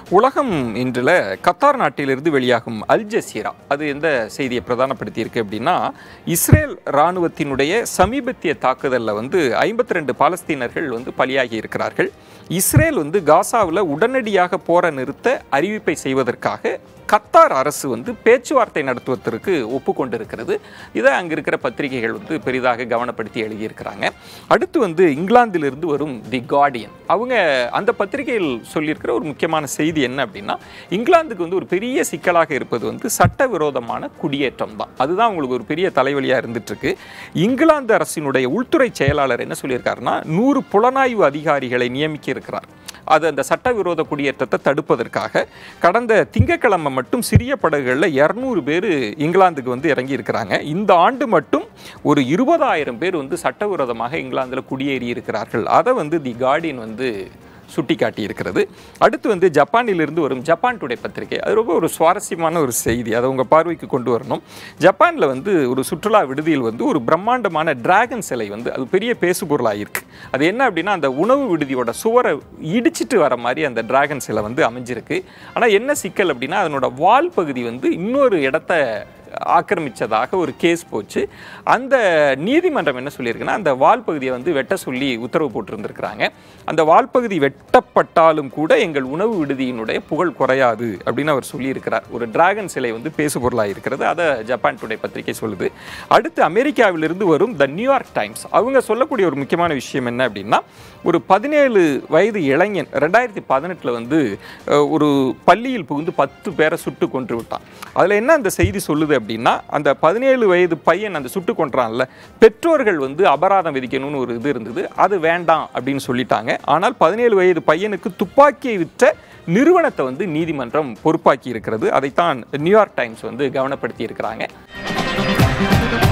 உலகம் இன்றில் கத்தார் நாட்டிலிருந்து வெளியாகும் அல் ஜசீரா அது எந்த செய்தியை பிரதானப்படுத்தி இருக்கு அப்படின்னா இஸ்ரேல் இராணுவத்தினுடைய சமீபத்திய தாக்குதலில் வந்து ஐம்பத்தி ரெண்டு பாலஸ்தீனர்கள் வந்து பலியாகி இருக்கிறார்கள் இஸ்ரேல் வந்து காசாவில் உடனடியாக போர நிறுத்த அறிவிப்பை செய்வதற்காக கத்தார் அரசு வந்து பேச்சுவார்த்தை நடத்துவதற்கு ஒப்புக்கொண்டிருக்கிறது இதை அங்கே இருக்கிற பத்திரிகைகள் வந்து பெரிதாக கவனப்படுத்தி எழுதியிருக்கிறாங்க அடுத்து வந்து இங்கிலாந்திலிருந்து வரும் தி கார்டியன் அவங்க அந்த பத்திரிகையில் சொல்லியிருக்கிற ஒரு முக்கியமான செய்தி என்ன அப்படின்னா இங்கிலாந்துக்கு வந்து ஒரு பெரிய சிக்கலாக இருப்பது வந்து சட்டவிரோதமான குடியேற்றம் தான் அதுதான் உங்களுக்கு ஒரு பெரிய தலைவலியாக இருந்துட்டு இருக்கு இங்கிலாந்து அரசினுடைய உள்துறை செயலாளர் என்ன சொல்லியிருக்காருன்னா நூறு புலனாய்வு அதிகாரிகளை நியமிக்க இருக்கிறார் அது அந்த சட்டவிரோத குடியேற்றத்தை தடுப்பதற்காக கடந்த திங்கட்கிழமை மட்டும் சிறிய படகுகளில் இரநூறு பேர் இங்கிலாந்துக்கு வந்து இறங்கி இருக்கிறாங்க இந்த ஆண்டு மட்டும் ஒரு இருபதாயிரம் பேர் வந்து சட்டவிரோதமாக இங்கிலாந்தில் குடியேறி இருக்கிறார்கள் அதை வந்து தி கார்டியன் வந்து சுட்டிக்காட்டி இருக்கிறது அடுத்து வந்து ஜப்பானிலிருந்து வரும் ஜப்பான் டுடே பத்திரிகை அது ரொம்ப ஒரு சுவாரஸ்யமான ஒரு செய்தி அதை உங்கள் பார்வைக்கு கொண்டு வரணும் ஜப்பானில் வந்து ஒரு சுற்றுலா விடுதியில் வந்து ஒரு பிரம்மாண்டமான டிராகன் சிலை வந்து அது பெரிய பேசுபொருளாக இருக்கு அது என்ன அப்படின்னா அந்த உணவு விடுதியோட சுவரை இடிச்சிட்டு வர மாதிரி அந்த டிராகன் சிலை வந்து அமைஞ்சிருக்கு ஆனால் என்ன சிக்கல் அப்படின்னா அதனோட வால் பகுதி வந்து இன்னொரு இடத்த ஆக்கிரமித்ததாக ஒரு கேஸ் போச்சு அந்த நீதிமன்றம் என்ன சொல்லியிருக்குன்னா அந்த வால் பகுதியை வந்து வெட்ட சொல்லி உத்தரவு போட்டிருந்திருக்கிறாங்க அந்த வால் பகுதி வெட்டப்பட்டாலும் கூட எங்கள் உணவு விடுதியினுடைய புகழ் குறையாது அப்படின்னு அவர் சொல்லியிருக்கிறார் ஒரு டிராகன் சிலை வந்து பேசுபொருளாக இருக்கிறது அதை ஜப்பான் டுடே பத்திரிகை சொல்லுது அடுத்து அமெரிக்காவிலிருந்து வரும் த நியூயார்க் டைம்ஸ் அவங்க சொல்லக்கூடிய ஒரு முக்கியமான விஷயம் என்ன அப்படின்னா ஒரு பதினேழு வயது இளைஞன் ரெண்டாயிரத்தி பதினெட்டில் வந்து அஹ், ஒரு பள்ளியில் புகுந்து பத்து பேரை சுட்டு கொன்று விட்டான் அதில் என்ன அந்த செய்தி சொல்லுது அப்படின்னா அந்த பதினேழு வயது பையன் அந்த சுட்டு கொன்றான்ல பெற்றோர்கள் வந்து அபராதம் விதிக்கணும்னு ஒரு இது இருந்தது அது வேண்டாம் அப்படின்னு சொல்லிட்டாங்க ஆனால் பதினேழு வயது பையனுக்கு துப்பாக்கியை விற்ற நிறுவனத்தை வந்து நீதிமன்றம் பொறுப்பாக்கி இருக்கிறது அதைத்தான் நியூயார்க் டைம்ஸ் வந்து கவனப்படுத்தி இருக்கிறாங்க